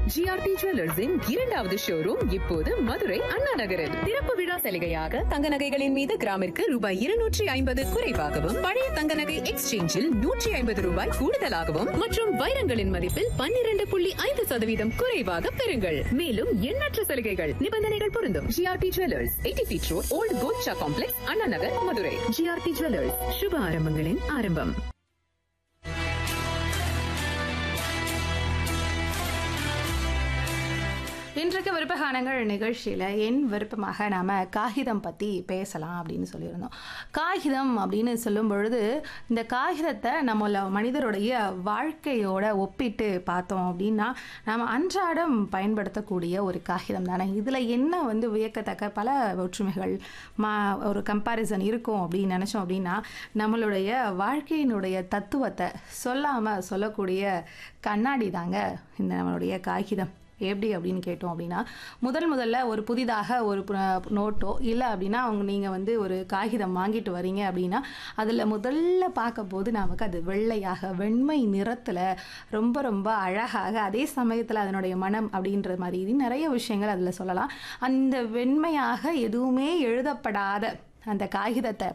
GRT ஜுவல்லர்ஸின் இரண்டாவது showroom இப்போது மதுரை அண்ணா நகரில் திறப்பு விழா சலுகையாக தங்க நகைகளின் மீது கிராமிற்கு ரூபாய் இருநூற்றி ஐம்பது குறைவாகவும் பழைய தங்க நகை எக்ஸ்சேஞ்சில் நூற்றி ஐம்பது ரூபாய் கூடுதலாகவும் மற்றும் வைரங்களின் மதிப்பில் பன்னிரண்டு புள்ளி ஐந்து சதவீதம் குறைவாக பெறுங்கள் மேலும் எண்ணற்ற சலுகைகள் நிபந்தனைகள் பொருந்தும் GRT jewellers eighty feet road old Kolcha complex Anna Nagar Madurai GRT jewellers சுப ஆரம்பங்களின் ஆரம்பம் இன்றைக்கு விருப்பகானங்கள் நிகழ்ச்சியில் என் விருப்பமாக நாம் காகிதம் பற்றி பேசலாம் அப்படின்னு சொல்லியிருந்தோம் காகிதம் அப்படின்னு சொல்லும் பொழுது இந்த காகிதத்தை நம்மள மனிதருடைய வாழ்க்கையோட ஒப்பிட்டு பார்த்தோம் அப்படின்னா நம்ம அன்றாடம் பயன்படுத்தக்கூடிய ஒரு காகிதம் தானே இதில் என்ன வந்து வியக்கத்தக்க பல ஒற்றுமைகள் மா ஒரு கம்பேரிசன் இருக்கும் அப்படின்னு நினச்சோம் அப்படின்னா நம்மளுடைய வாழ்க்கையினுடைய தத்துவத்தை சொல்லாமல் சொல்லக்கூடிய கண்ணாடி தாங்க இந்த நம்மளுடைய காகிதம் எப்படி அப்படின்னு கேட்டோம் அப்படின்னா முதல் முதல்ல ஒரு புதிதாக ஒரு பு- நோட்டோ இல்லை அப்படின்னா அவங்க நீங்கள் வந்து ஒரு காகிதம் வாங்கிட்டு வரீங்க அப்படின்னா அதில் முதல்ல பார்க்க போது நமக்கு அது வெள்ளையாக வெண்மை நிறத்தில் ரொம்ப ரொம்ப அழகாக அதே சமயத்தில் அதனுடைய மனம் அப்படின்ற மாதிரி நிறைய விஷயங்கள் அதில் சொல்லலாம் அந்த வெண்மையாக எதுவுமே எழுதப்படாத அந்த காகிதத்தை